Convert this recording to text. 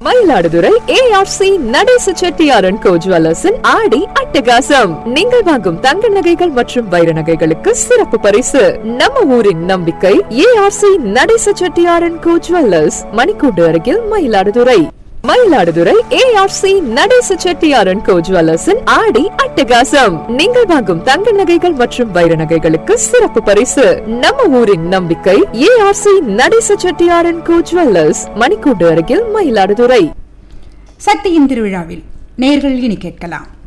Mayiladuthurai ARC நடேச செட்டியாரன் கோ ஜுவல்லர்ஸின் ஆடி அட்டகாசம் நீங்கள் வாங்கும் தங்க நகைகள் மற்றும் வைர நகைகளுக்கு சிறப்பு பரிசு நம்ம ஊரின் நம்பிக்கை ஏஆர்சி நடேச செட்டியாரன் கோ ஜுவல்லர்ஸ் மணிக்கூண்டு அருகில் மயிலாடுதுறை மயிலாடுதுறை ஏஆர்சி நடேச செட்டியாரன் கோ ஜுவல்லர்ஸின் ஆடி அட்டகாசம் நீங்கள் வாங்கும் தங்க நகைகள் மற்றும் வைர நகைகளுக்கு சிறப்பு பரிசு நம்ம ஊரின் நம்பிக்கை ஏஆர்சி நடேச செட்டியாரன் கோ ஜுவல்லர்ஸ் மணிக்கூண்டு அருகில் மயிலாடுதுறை சக்தியின் திருவிழாவில் நேர்கள் இனி கேட்கலாம்